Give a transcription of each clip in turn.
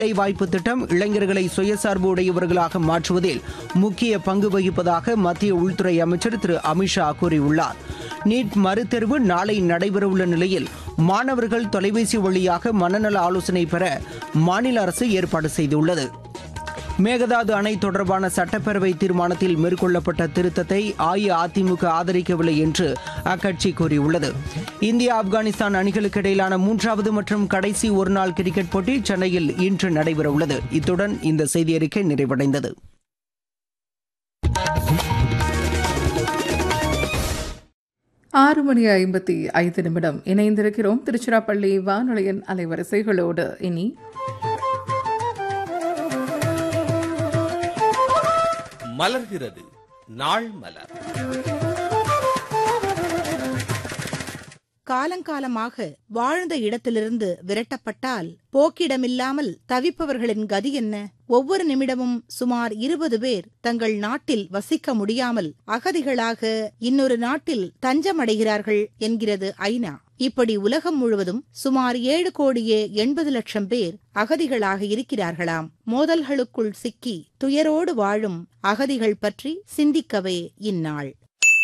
வேலைவாய்ப்பு திட்டம் இளைஞர்களை சுயசார்பு உடையவர்களாக மாற்றுவதில் முக்கிய பங்கு வகிப்பதாக மத்திய உள்துறை அமைச்சர் திரு அமித்ஷா கூறியுள்ளார் நீட் மறுதேர்வு நாளை நடைபெறவுள்ள நிலையில் மாணவர்கள் தொலைபேசி வழியாக மனநல ஆலோசனை பெற மாநில அரசு ஏற்பாடு செய்துள்ளது மேகதாது அணை தொடர்பான சட்டப்பேரவை தீர்மானத்தில் மேற்கொள்ளப்பட்ட திருத்தத்தை அஇஅதிமுக ஆதரிக்கவில்லை என்று அக்கட்சி கூறியுள்ளது இந்தியா ஆப்கானிஸ்தான் அணிகளுக்கு இடையிலான மூன்றாவது மற்றும் கடைசி ஒருநாள் கிரிக்கெட் போட்டி சென்னையில் இன்று நடைபெறவுள்ளது இத்துடன் இந்த செய்தி அறிக்கை நிறைவடைந்தது ஆறு மணி ஐம்பத்தி ஐந்து நிமிடம் இணைந்திருக்கிறோம் திருச்சிராப்பள்ளி வானொலியின் அலைவரிசைகளோடு இனி மலர்கிறது நாள் மலர் காலங்காலமாக வாழ்ந்த இடத்திலிருந்து விரட்டப்பட்டால் போக்கிடமில்லாமல் தவிப்பவர்களின் கதி என்ன ஒவ்வொரு நிமிடமும் சுமார் இருபது பேர் தங்கள் நாட்டில் வசிக்க முடியாமல் அகதிகளாக இன்னொரு நாட்டில் தஞ்சமடைகிறார்கள் என்கிறது ஐநா இப்படி உலகம் முழுவதும் சுமார் ஏழு கோடியே எண்பது லட்சம் பேர் அகதிகளாக இருக்கிறார்களாம் மோதல்களுக்குள் சிக்கி துயரோடு வாழும் அகதிகள் பற்றி சிந்திக்கவே இந்நாள்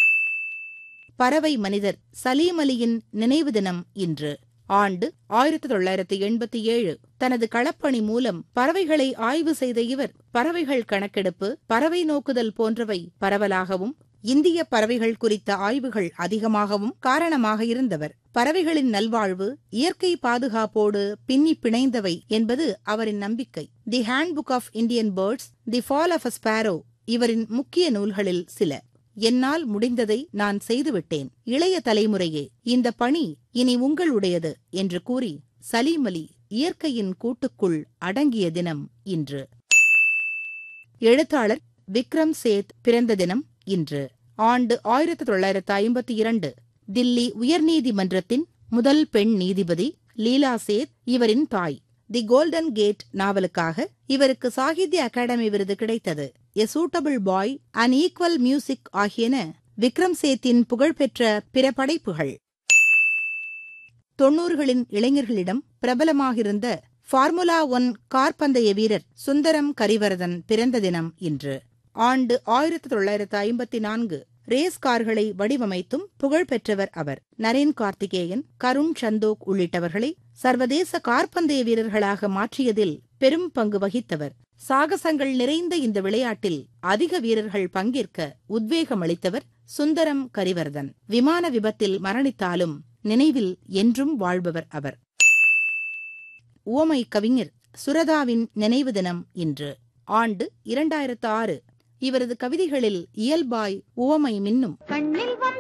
பறவை மனிதர் சலீம் அலியின் நினைவு தினம் இன்று ஆண்டு ஆயிரத்தி தொள்ளாயிரத்தி எண்பத்தி ஏழு தனது களப்பணி மூலம் பறவைகளை ஆய்வு செய்த இவர் பறவைகள் கணக்கெடுப்பு பறவை நோக்குதல் போன்றவை பரவலாகவும் இந்திய பறவைகள் குறித்த ஆய்வுகள் அதிகமாகவும் காரணமாக இருந்தவர் பறவைகளின் நல்வாழ்வு இயற்கை பாதுகாப்போடு பின்னி பிணைந்தவை என்பது அவரின் நம்பிக்கை the handbook of Indian birds the fall of a sparrow இவரின் முக்கிய நூல்களில் சில என்னால் முடிந்ததை நான் செய்துவிட்டேன் இளைய தலைமுறையே இந்த பணி இனி உங்களுடையது என்று கூறி சலீம் அலி இயற்கையின் கூட்டுக்குள் அடங்கிய தினம் இன்று எழுத்தாளர் விக்ரம் சேத் பிறந்த தினம் இன்று ஆண்டு ஆயிரத்தி தொள்ளாயிரத்து ஐம்பத்தி இரண்டு தில்லி உயர்நீதிமன்றத்தின் முதல் பெண் நீதிபதி லீலா சேத் இவரின் தாய் தி கோல்டன் கேட் நாவலுக்காக இவருக்கு சாகித்ய அகாடமி விருது கிடைத்தது a suitable boy and equal music ஆகியன விக்ரம் சேத்தின் புகழ்பெற்ற பிற படைப்புகள் தொன்னூறுகளின் இளைஞர்களிடம் பிரபலமாகிருந்த ஃபார்முலா ஒன் கார் பந்தய வீரர் சுந்தரம் கரிவரதன் பிறந்த தினம் இன்று ஆண்டு ஆயிரத்தி தொள்ளாயிரத்து ஐம்பத்தி நான்கு ரேஸ் கார்களை வடிவமைத்தும் புகழ் பெற்றவர் அவர் நரேன் கார்த்திகேயன் கருண் சந்தோக் உள்ளிட்டவர்களை சர்வதேச கார்பந்தய வீரர்களாக மாற்றியதில் பெரும் பங்கு வகித்தவர் சாகசங்கள் நிறைந்த இந்த விளையாட்டில் அதிக வீரர்கள் பங்கேற்க உத்வேகம் அளித்தவர் சுந்தரம் கரிவர்தன் விமான விபத்தில் மரணித்தாலும் நினைவில் என்றும் வாழ்பவர் அவர் உவமை கவிஞர் சுரதாவின் நினைவு தினம் இன்று ஆண்டு இரண்டாயிரத்து ஆறு இவரது கவிதைகளில் இயல்பாய் உவமை மின்னும் கண்ணில்